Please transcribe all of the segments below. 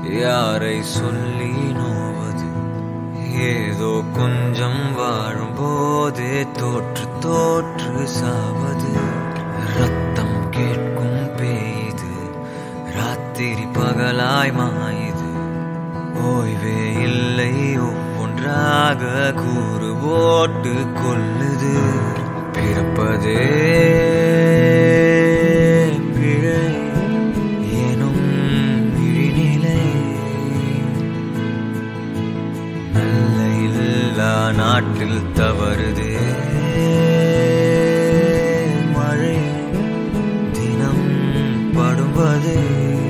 யாரை சொல்லி நோவது ஏதோ கொஞ்சம் வாழும் போதே தோற்று தோற்று சாவது ரத்தம் கேட்கும் பேய்து ராத்திரி பகலாய் மாயுது ஓய்வே இல்லை ஒவ்வொன்றாக கூறு போட்டு கொல்லுது பிறப்பதே பிழை எனும் விழிநிலை நல்ல இல்லா நாட்டில் தவறுதே மழை தினம் படுவதே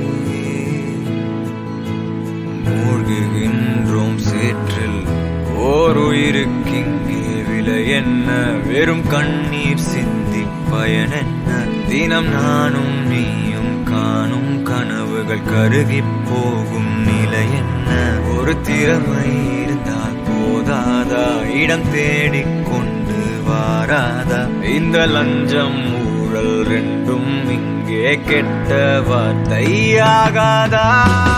மூழ்குகின்றோம் சேற்றில் ஓர் உயிருக்கிங்கே விலை என்ன வெறும் கண்ணீர் சிந்தி பயன் என்ன தினம் நானும் நீயும் காணும் கனவுகள் கருகி போகும் நிலை என்ன ஒரு திறமை இருந்தால் போதாதா இடம் தேடிக் கொண்டு வாராதா இந்த லஞ்சம் ஊழல் ரெண்டும் இங்கே கெட்ட வார்த்தையாகாதா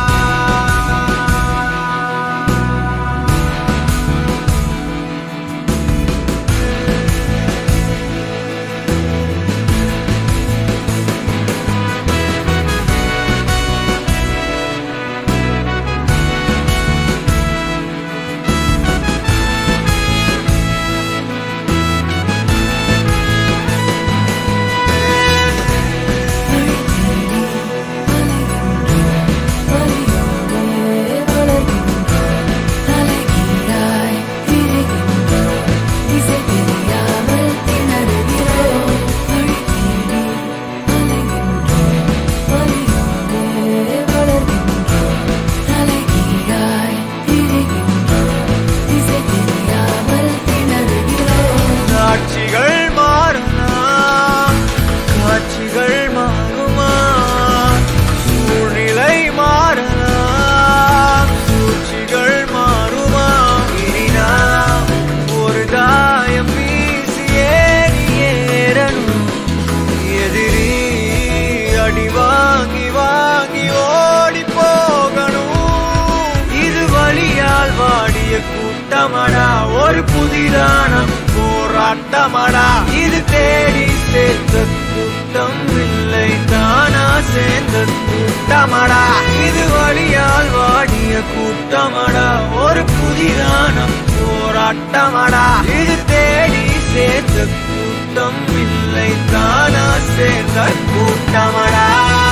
காட்சிகள் மாறலாம் காட்சிகள் மாறுமா சூழ்நிலை மாறலாம் சூழ்ச்சிகள் மாறுமா இனி நாம் ஒரு தாயம் வீசி ஏறி ஏறணும் எதிரி அடி வாங்கி வாங்கி ஓடி போகணும் இது வழியால் வாடிய கூட்டமடா ஒரு புதிதான போராட்டமடா இது தேடி சேர்த்த கூட்டம் இல்லை தானா சேர்ந்த கூட்டமடா இது வழியால் வாடிய கூட்டமடா ஒரு புதிதான போராட்டமடா இது தேடி சேர்த்த கூட்டம் இல்லை தானா சேர்ந்த கூட்டமடா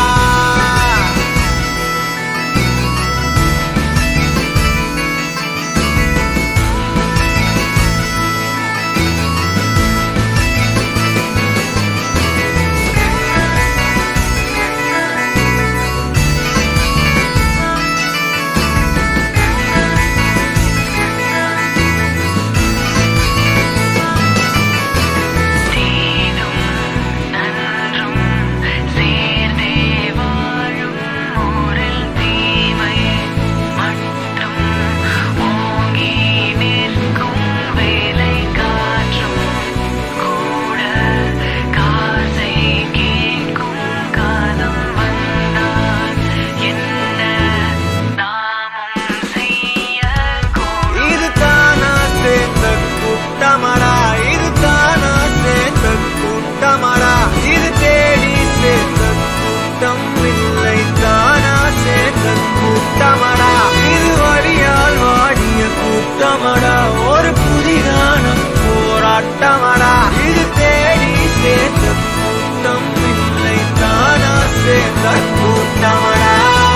தீதும் நன்றும் சேர்ந்தே வாழும் ஊரில் தீமை மட்டும் ஓங்கி நிற்கும் வேலை காற்றும் கூட காசை கேட்கும் காலம் வந்தால் என்ன நாமும் செய்ய இது தானா சேர்ந்த கூட்டமடா இது தானா சேர்ந்த கூட்டமடா இது தேடி சேர்ந்த கூட்டம் இல்லை தானா சேர்ந்த கூட்டமடா இது வழியால் வாடிய கூட்டமடா ஒரு புதிதான போராட்டமடா இது தேடி சேர்ந்த கூட்டம் இல்லை தானா சேர்ந்த கூட்டமடா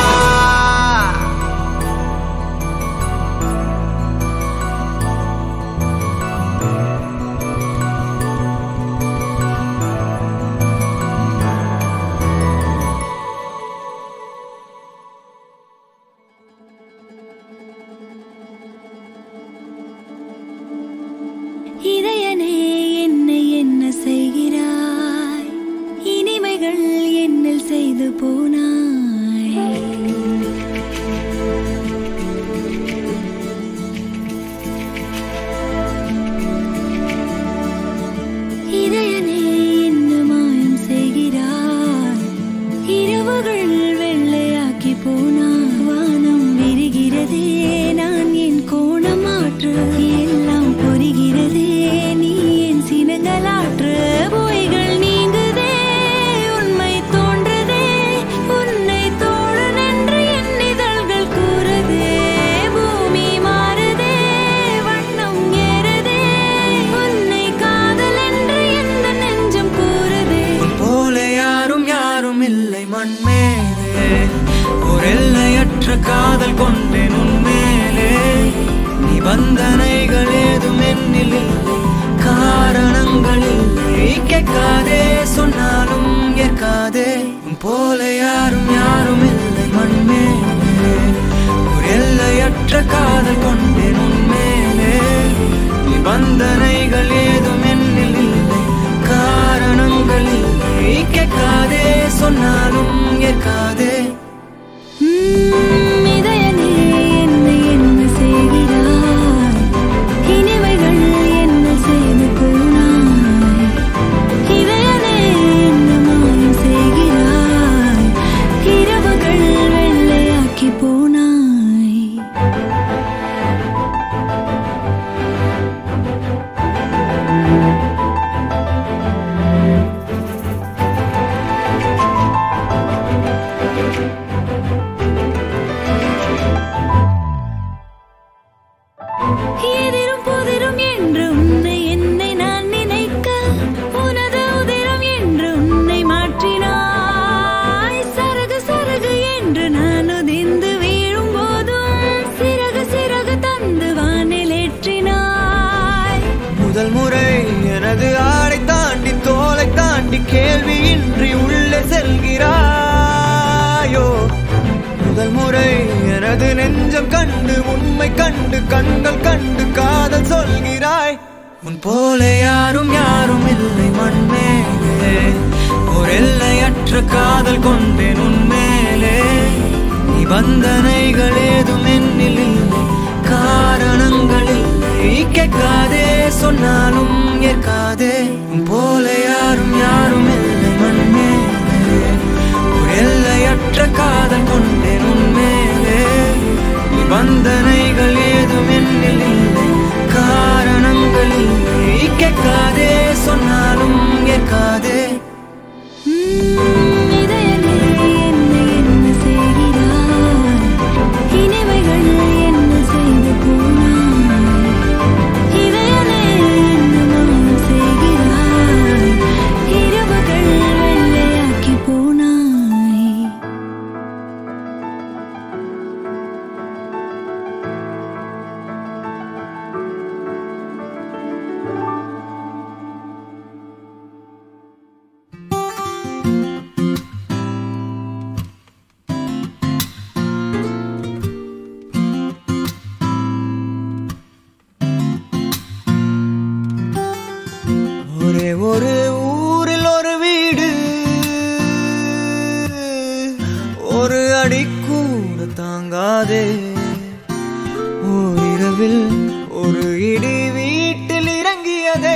இதயனே என்னை என்ன செய்கிறாய் இனிமைகள் என்னில் செய்து போனாய் இதயனே என்ன மாயம் செய்கிறாய் இரவுகள் வெள்ளையாக்கி போனாய் வானம் தெரிகிறதே நான் என் கோணம் மாற்று எல்லாம் புரிகிறதே நீ என் சினங்களாற்று பொய்கள் நீங்குதே உண்மை தோன்றுதே உன்னை தோழன் என்று என் இதழ்கள் கூறுதே பூமி மாறுதே வண்ணம் ஏறுதே உன்னை காதல் என்று எந்த நெஞ்சம் கூறுதே போல யாரும் யாரும் இல்லை மண்மேலே ஒரு எல்லையற்ற காதல் கொண்டேன் உன்மேலே நிபந்தனைகள் ஏதும் என்னில் இல்லை காரணங்கள் இல்லை கேட்காதே சொன்னாலும் ஏற்காதே உன் போல யாரும் யாரும் இல்லை மண்மேலே ஒரு எல்லையற்ற காதல் கொண்டேன் உன்மேலே நிபந்தனைகள் ஏதும் என்னில் இல்லை காரணங்கள் இல்லை கேட்காதே சொன்னாலும் ஏற்காதே உம், இதயனே என்னை என்ன செய்கிறாய் இனிமைகள் என்ன செய்து போனாய் இதயனே என்ன மாயம் செய்கிறாய் இரவுகள் வெள்ளையாக்கி போனாய் எதிரும் புதிரும் என்று உன்னை என்னை நான் நினைக்க உனது உதிரம் என்று உன்னை மாற்றினாய் சரகு சரகு என்று நான் உதிர்ந்து வீழும் போதும் சிறகு சிறகு தந்து வானில் ஏற்றினாய் முதல் முறை எனது ஆடை தாண்டி தோலை தாண்டி கேள்வியின்றி உள்ளே செல்கிறாயோ முதல் முறை எனது நெஞ்சம் கண்டு உண்மை கண்டு கண்கள் கண்டு காதல் சொல்கிறாய் உன் போல யாரும் யாரும் இல்லை மண்மேலே ஒரு எல்லையற்ற காதல் கொண்டேன் உன்மேலே நிபந்தனைகள் ஏதும் என்னில் இல்லை காரணங்கள் இல்லை கேட்காதே சொன்னாலும் ஏற்காதே உன் போல யாரும் யாரும் இல்லை மண்மேலே ஒரு எல்லையற்ற காதல் கொண்டேன் உன்மேலே நிபந்தனைகள் ஏதும் என்னில் இல்லை காரணங்கள் இல்லை கேட்காதே சொன்னாலும் ஏற்காதே உம், இதயனே என்னை என்ன செய்கிறாய் இனிமைகள் என்ன செய்து போனாய் இதயனே என்ன மாயம் செய்கிறாய் இரவுகள் வெள்ளையாக்கி போனாய் ஒரே ஒரு ஊரில் ஒரு வீடு ஒரு அடி கூட தாங்காதே ஓரிரவில் ஒரு இடி வீட்டில் இறங்கியதே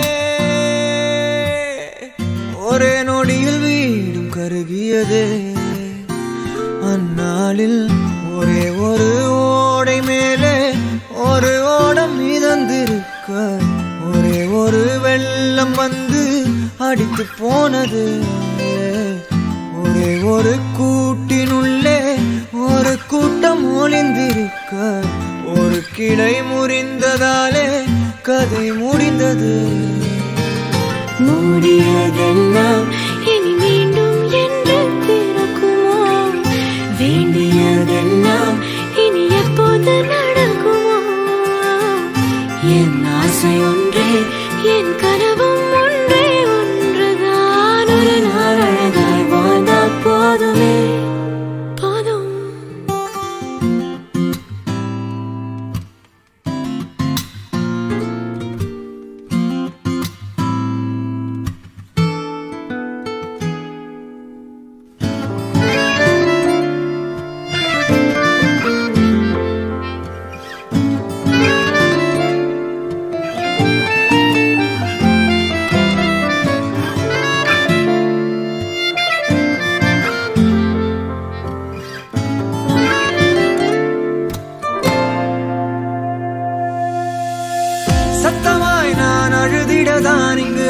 ஒரே நொடியில் வீடும் கருகியதே அந்நாளில் ஒரே ஒரு ஓடை மேலே ஒரு ஓடம் மிதந்திருக்க ஒரே ஒரு வெள்ளம் வந்து அடித்து போனது ஒரே ஒரு கூட்டினுள்ளே ஒரு கூட்டம் ஒளிந்திருக்க ஒரு கிளை முறிந்ததாலே கதை முடிந்தது மூடியதெல்லாம் இனி மீண்டும் என்று திறக்குமோ வேண்டியதெல்லாம் இனி எப்போது நடக்குமோ என் ஆசை ஒன்றே என் கனவும் ஒன்றே ஒன்றுதான் ஒரு நாள் அழகாய் வாழ்ந்தால் போதுமே போதும்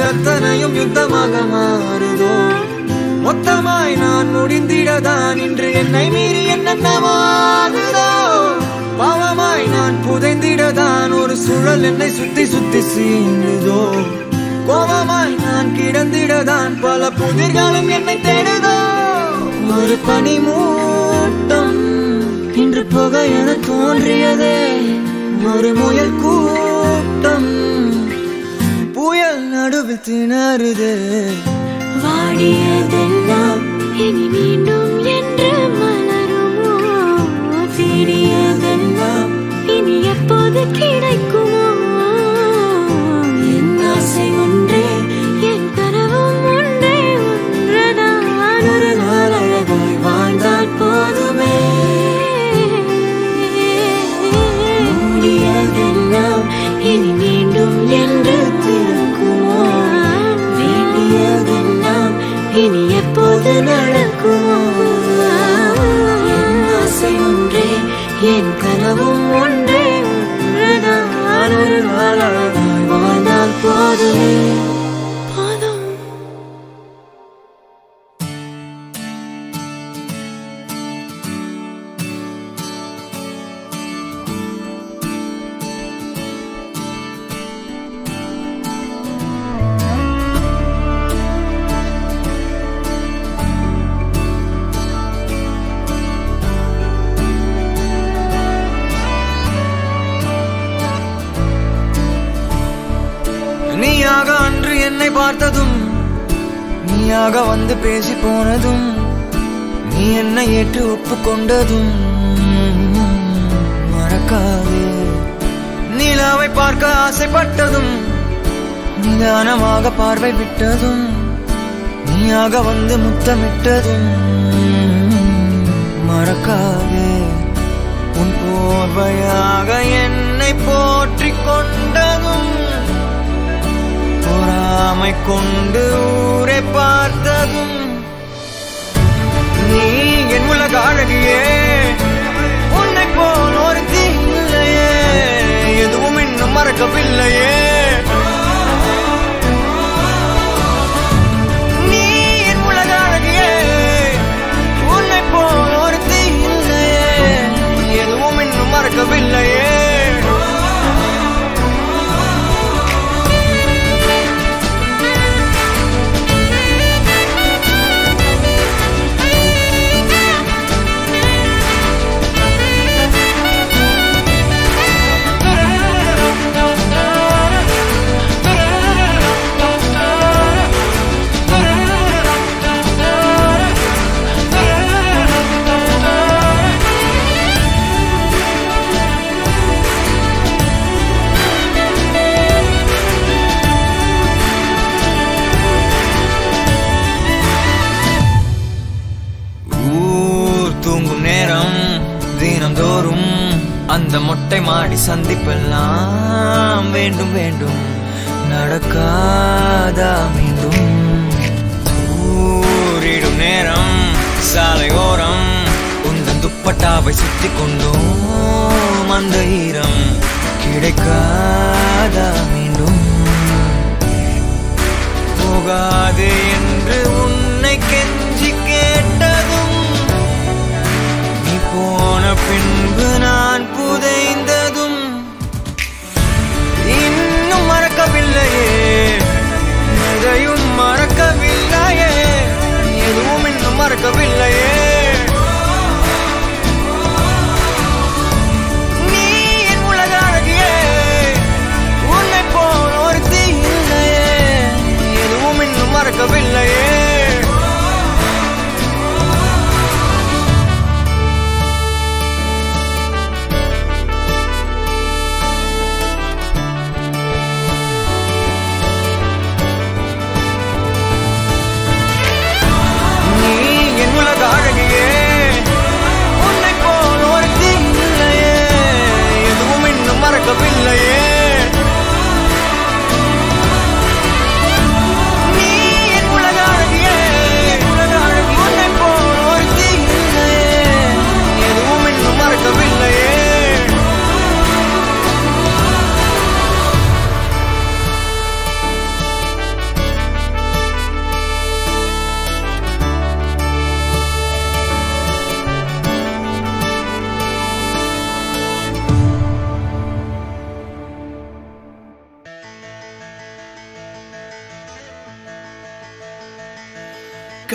அத்தனையும் யுத்தமாக மாறுதோ மொத்தமாய் நான் முடிந்திடதான் இன்று என்னை மீறி என்னென்னவோ ஆகுதோ பாவமாய் நான் புதைந்திடதான் ஒரு சுழல் என்னை சுத்தி சுத்தி சீண்டுதோ கோபமாய் நான் கிடந்திடதான் பல புதிர்களும் என்னை தேடுதோ ஒரு பனி மூட்டம் இன்று புகை என தோன்றியதே ஒரு முயல் கூட்டம் புயல் நடுவில் திணறுதே வாடியதெல்லாம் இனி மீண்டும் என்று மலருமோ தேடியதெல்லாம் இனி எப்போது கிடைக்குமோ என் ஆசை ஒன்றே என் கனவும் ஒன்றே ஒன்றுதான் ஒரு நாள் அழகாய் வாழ்ந்தால் போதுமே மூடியதெல்லாம் இனி மீண்டும் என்று திறக்குமோ வேண்டியதெல்லாம் இனி எப்போது நடக்குமோ என் ஆசை ஒன்றே என் கனவும் ஒன்றே ஒன்றுதான் ஒரு நாள் அழகாய் வாழ்ந்தால் போதுமே போதும் நீயாக அன்று என்னை பார்த்ததும் நீயாக வந்து பேசி போனதும் நீ என்னை ஏற்று ஒப்புக்கொண்டதும் மறக்காதே நிலாவை பார்க்க ஆசைப்பட்டதும் நிதானமாக பார்வை விட்டதும் நீயாக வந்து முத்தமிட்டதும் மறக்காதே உன் போர்வையாக என்னை போற்றிக் கொண்டதும் பொறாமை கொண்டு ஊரை பார்த்ததும் நீ என் உலக அழகியே உன்னை போல் ஒரு இல்லையே எதுவும் இன்னும் மறக்கவில்லையே நீ என் உலக அழகியே உன்னை போல் ஒரு இல்லையே எதுவும் இன்னும் மறக்கவில்லையே ஊர் தூங்கும் நேரம் தினந்தோறும் அந்த மொட்டை மாடி சந்திப்பெல்லாம் வேண்டும் வேண்டும் நடக்காதா மீண்டும் ஊரிடும் நேரம் சாலையோரம் உந்தன் துப்பட்டாவை சுத்தி கொண்டோம் அந்த ஈரம் கிடைக்காதா மீண்டும் போகாது என்று உன்னை கெஞ்சி கேட்டதும் நீ போன பின்பு நான் புதைந்ததும் இன்னும் மறக்கவில்லையே எதையும் மறக்கவில்லையே எதுவும் இன்னும் மறக்கவில்லையே நீ என் உலக அழகியே உன்னை போல் ஒரு இல்லையே எதுவும் இன்னும் மறக்கவில்லையே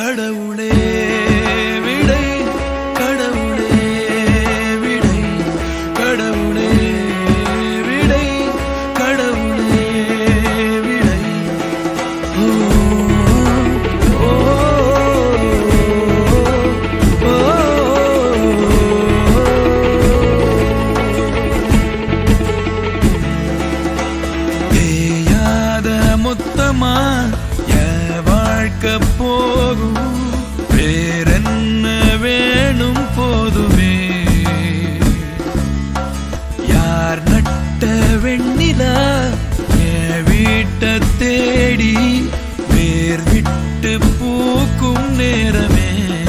கடவுளே விடை கடவுளே விடை கடவுளே விடை கடவுளே விடை ஓ ஓ தேயாத மொத்தமா என் வாழ்க்கை போகும் வேறென்ன வேணும் போதுமே யார் நட்ட வெண்ணிலா என் வீட்டை தேடி வேர் விட்டு பூக்கும் நேரமே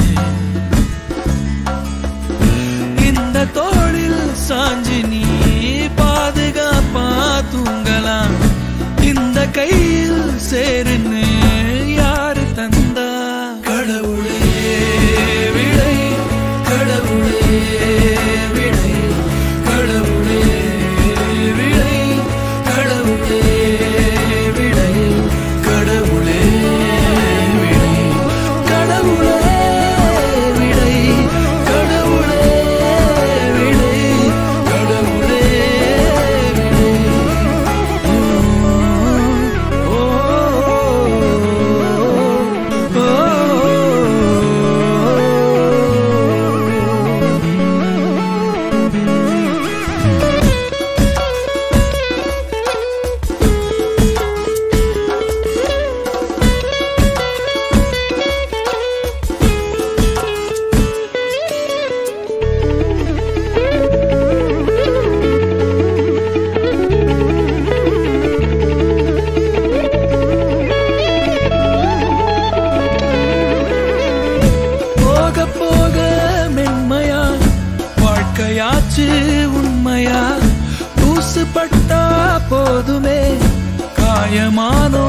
இந்த தோளில் சாஞ்சி நீ பாதுகாப்பா தூங்கலாம் இந்த கையில் சேருன்னு யாரு தந்தா கடவுளே விடை கடவுளே விடை கடவுளே விடை கடவுளே விடை கடவுளே விடை கடவுளே விடை கடவுளே விடை கடவுளே ஓ போக போக மென்மையா வாழ்க்கையாச்சு உண்மையா தூசுப்பட்டா போதுமே காயமானோ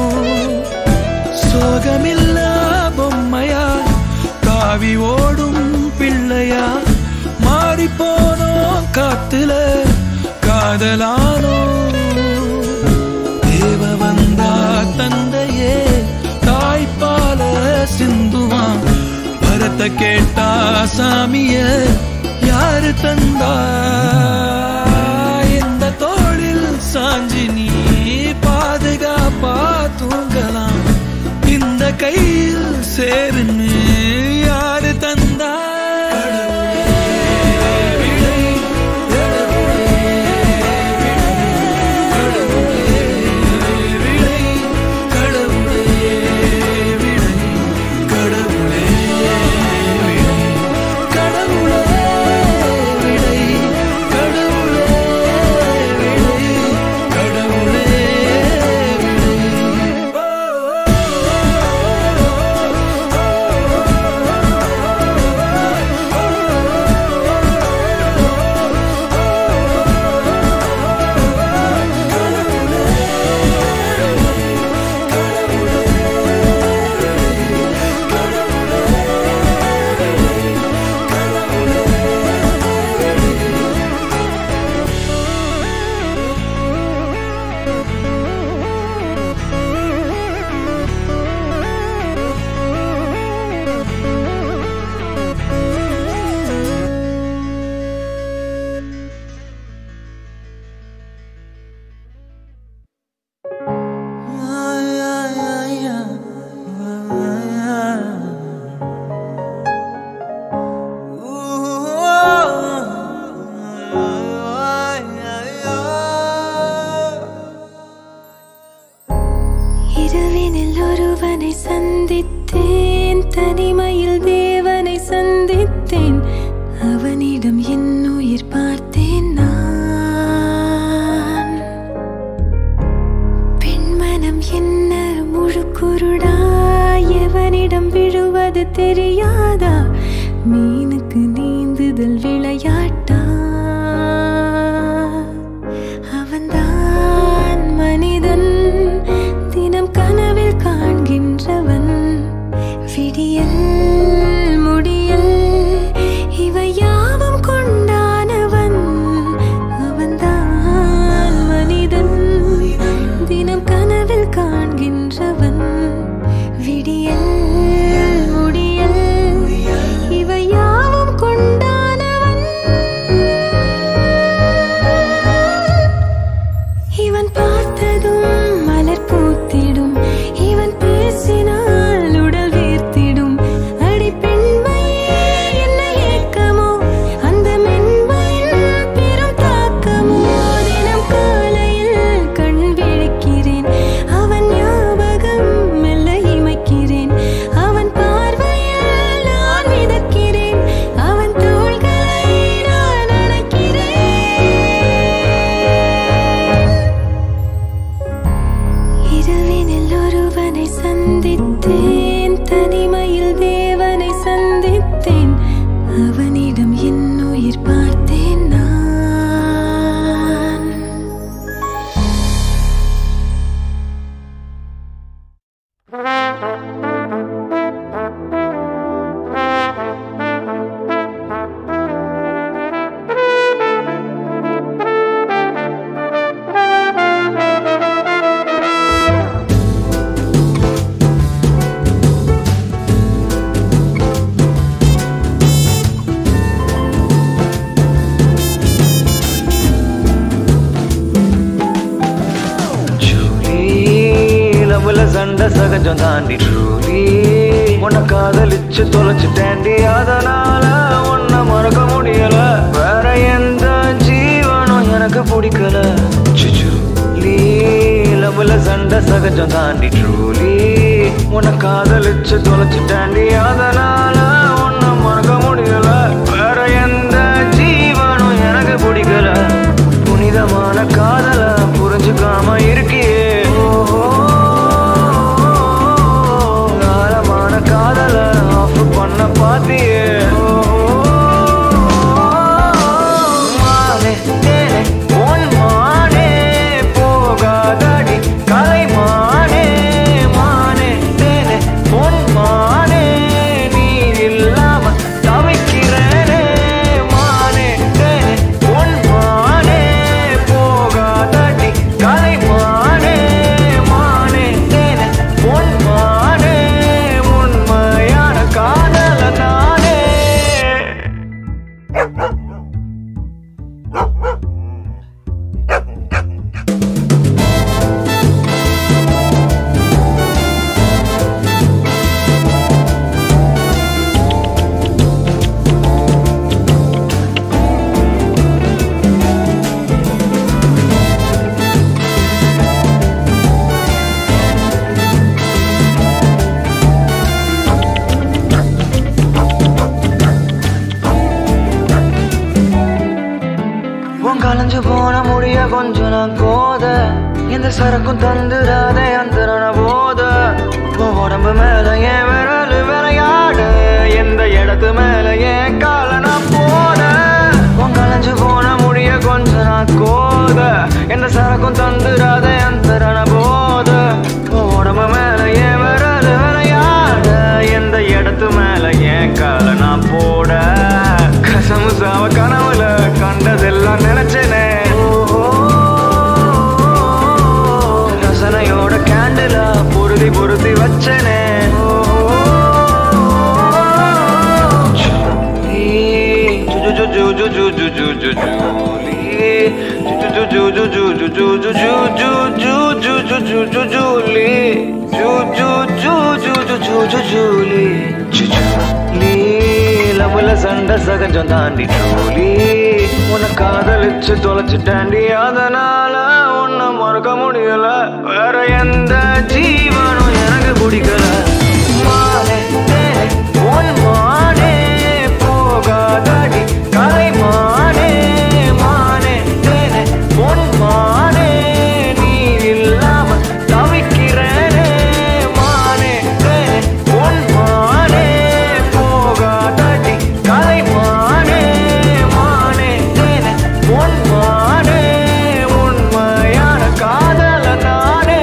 சோகமில்லா பொம்மையா காவி ஓடும் பிள்ளையா மாறி போனோம் காத்துல காதலானோ தேவ வந்தா தந்தையே தாய்ப்பால சிந்துவான் வரத்த கேட்டா சாமிய யாரு தந்தா இந்த தோளில் சாஞ்சி நீ பாதுகாப்பா தூங்கலாம் இந்த கையில் சேருன்னு யாரு தந்தா விடை, விடை, கடவுளே விடை, கடவுளே விடை, கடவுளே விடை, கடவுளே விடை, கடவுளே இரவினில் ஒருவனை சந்தித்தேன் தனிமையில் தேவனை சந்தித்தேன் அவனிடம் என் உயிர் பார்த்தேன் நான் பெண்மனம் என்ன முழு குருடா எவனிடம் விழுவது தெரியாதா மீனுக்கு நீந்துதல் விளையாட்டா அவன்தான் மனிதன் தினம் கனவில் காண்கின்றவன் விடியல் முடியல் இவை யாவும் கொண்டானவன் அவன்தான் மனிதன் தினம் கனவில் காண்கின்றவன் விடியல் பார்த்தேன் நான் ஜூலி லவ்ல சண்டை சகஜம் தாண்டி ட்ரூலி உன்னை காதலிச்சு தொலைச்சிட்டேன்டி அதனால உன்னை மறக்க முடியல வேற எந்த ஜீவனும் எனக்கு பிடிக்கல ஜூலி லவ்ல சண்டை சகஜம் தாண்டி ட்ரூலி உன்னை காதலிச்சு தொலைச்சிட்டேன்டி அதனால உன்னை மறக்க முடியல வேற எந்த ஜீவனும் எனக்கு பிடிக்கல புனிதமான காதல புரிஞ்சுக்காம இருக்கியே ஓஹோ. ஆழமான காதல ஆஃப் பண்ண பாத்தியே ஓஹோ. மானே, தேனே, உன் மானே, போகாதடி கலைமானே. மானே, தேனே, உன் மானே, நீ இல்லாம தவிக்கிறேனே. மானே, தேனே, உன் மானே, போகாதடி கலைமானே. மானே, தேனே, உன் மானே, உண்மையான காதல நானே உன் கலைஞ்சு போன முடிய கொஞ்சம் நான் கோத எந்த சரக்கும் தந்துடாதே அந்தரண போத உன் உடம்பு மேல என் விரல் விளையாடு எந்த இடத்து மேல என் கால நான் போட உன் கலைஞ்சு போன முடிய கொஞ்சம் நான் கோத எந்த சரக்கும் தந்துடாதே அந்தரண போத உன் உடம்பு மேல என் விரல் விளையாடு எந்த இடத்து மேல என் கால நான் போட கசமு சாவ கனவுல கண்டதெல்லாம் நினைச்சேனே ஓஹோ. ரசனையோட கேண்டில பொருதி பொருத்தி வச்சனே சண்டை சகஜம் தாண்டி ட்ரூலி உன்னை காதலிச்சு தொலைச்சிட்டாண்டி அதனால உன்னை மறக்க முடியல வேற எந்த ஜீவனும் எனக்கு பிடிக்கல மானே, தேனே, உன் மானே, போகாதடி கலைமானே. மானே, தேனே, உன் மானே, நீ இல்லாம தவிக்கிறேனே. மானே, தேனே, உன் மானே, போகாதடி கலைமானே. மானே, தேனே, உன் மானே, உண்மையான காதல நானே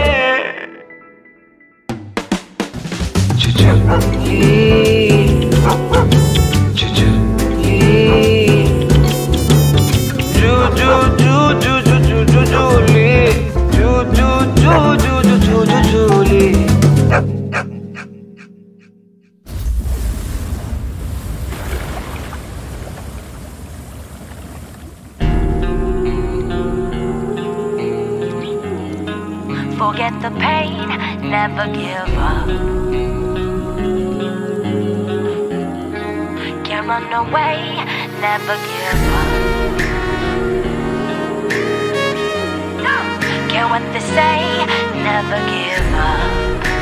Forget the pain, never give up. Can't run away, never give up. Care what they say, never give up.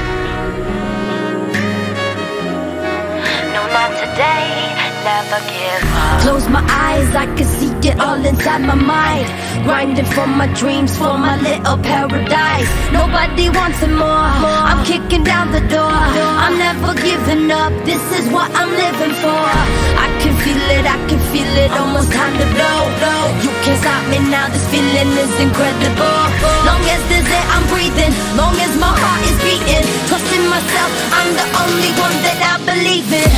No, not today, never give up. Close my eyes, I can see it all inside my mind. Grinding for my dreams, for my little paradise. Nobody wants it more. I'm kicking down the door. I'm never giving up. This is what I'm living for. I can feel it, I can feel it, almost time to blow. blow. You can't stop me now, this feeling is incredible. Long as there's air, I'm breathing. Long as my heart is beating. Trusting myself, I'm the only one that I believe in.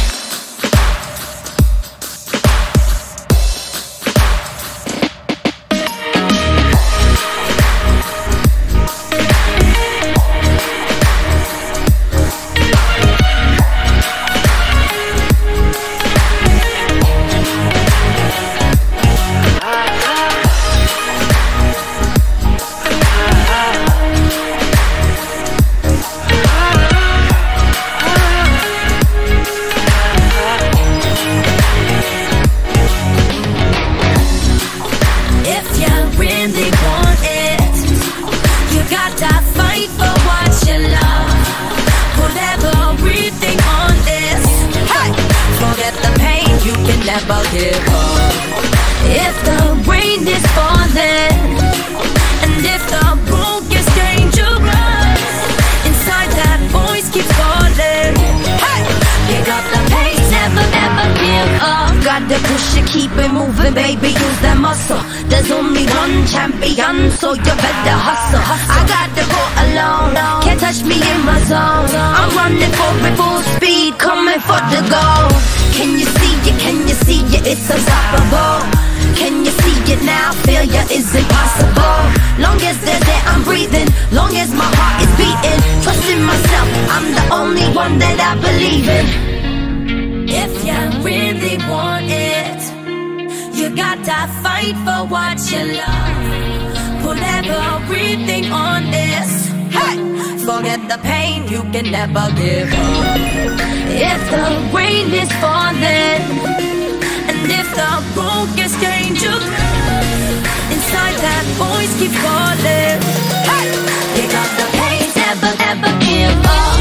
If you really want it, you gotta fight for what you love. Put everything on this. Hey! Forget the pain, you can never give up. If the rain is falling, and if the road gets dangerous, inside that voice keeps calling. Hey! Pick up the pace, never, never give up. Gotta push it, keep it moving, baby. Use that muscle. There's only one champion, so you better hustle. I gotta go alone. Can't touch me in my zone. I'm running for it full speed, coming for the goal. Can you see it? Can you see it? It's unstoppable. Can you see it now? Failure is impossible. Long as there's air, I'm breathing. Long as my heart is beating. Trusting myself, I'm the only one that I believe in. If you really want it, you gotta fight for what you love. Put everything on this. Hey! Forget the pain, you can never give up. If the rain is falling, and if the road gets dangerous, inside that voice keeps calling. Hey! Pick up the pace, never, never give up.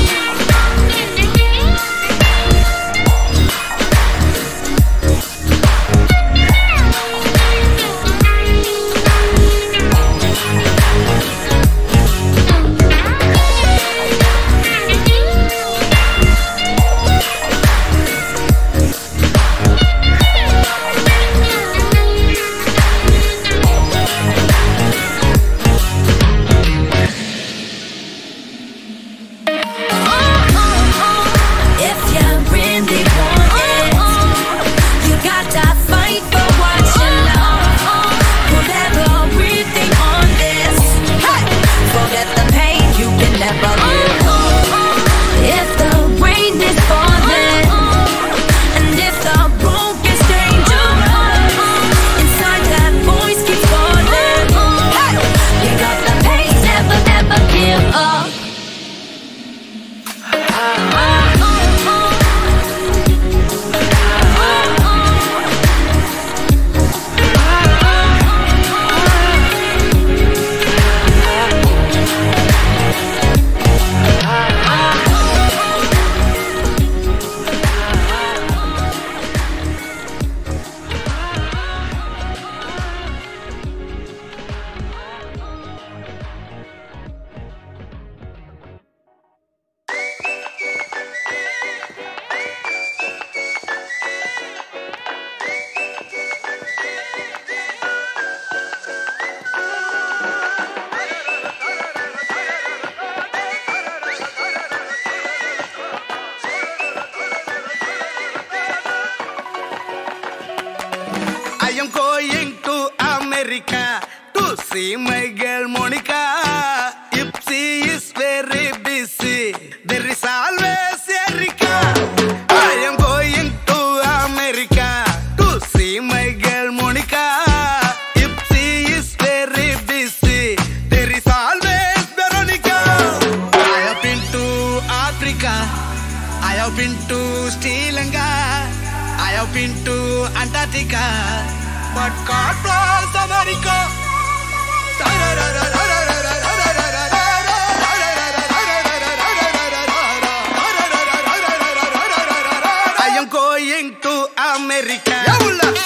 If you really want it, you gotta fight for what you love. Put everything on this. Hey! Forget the pain, you can never give up. If the rain is falling, and if the road gets dangerous, inside that voice keeps calling. Hey! Pick up the pace, never, never give up. I am going to America to see my girl Monica. If she is very busy, there is always Erica. I am going to America to see my girl Monica. If she is very busy, there is always Veronica. I have been to Africa. I have been to Sri Lanka. I have been to Antarctica. But God bless America. I am going to America.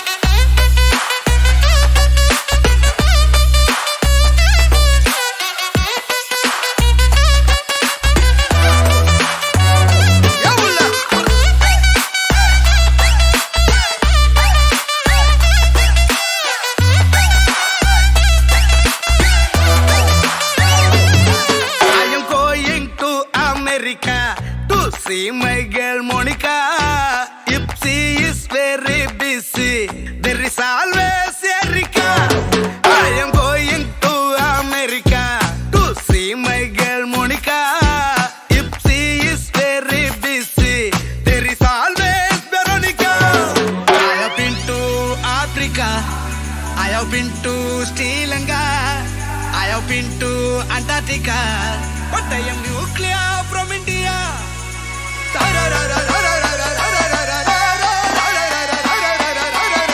I have been to Sri Lanka. I have been to Antarctica. But I am nuclear from India.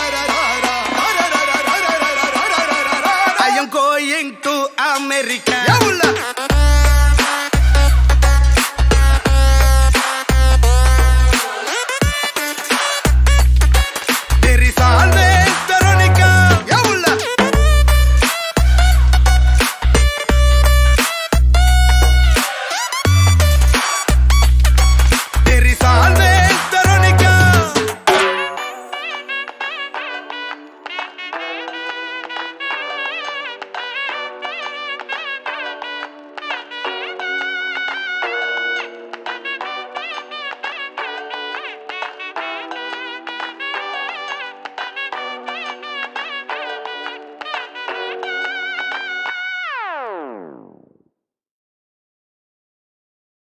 I am going to America.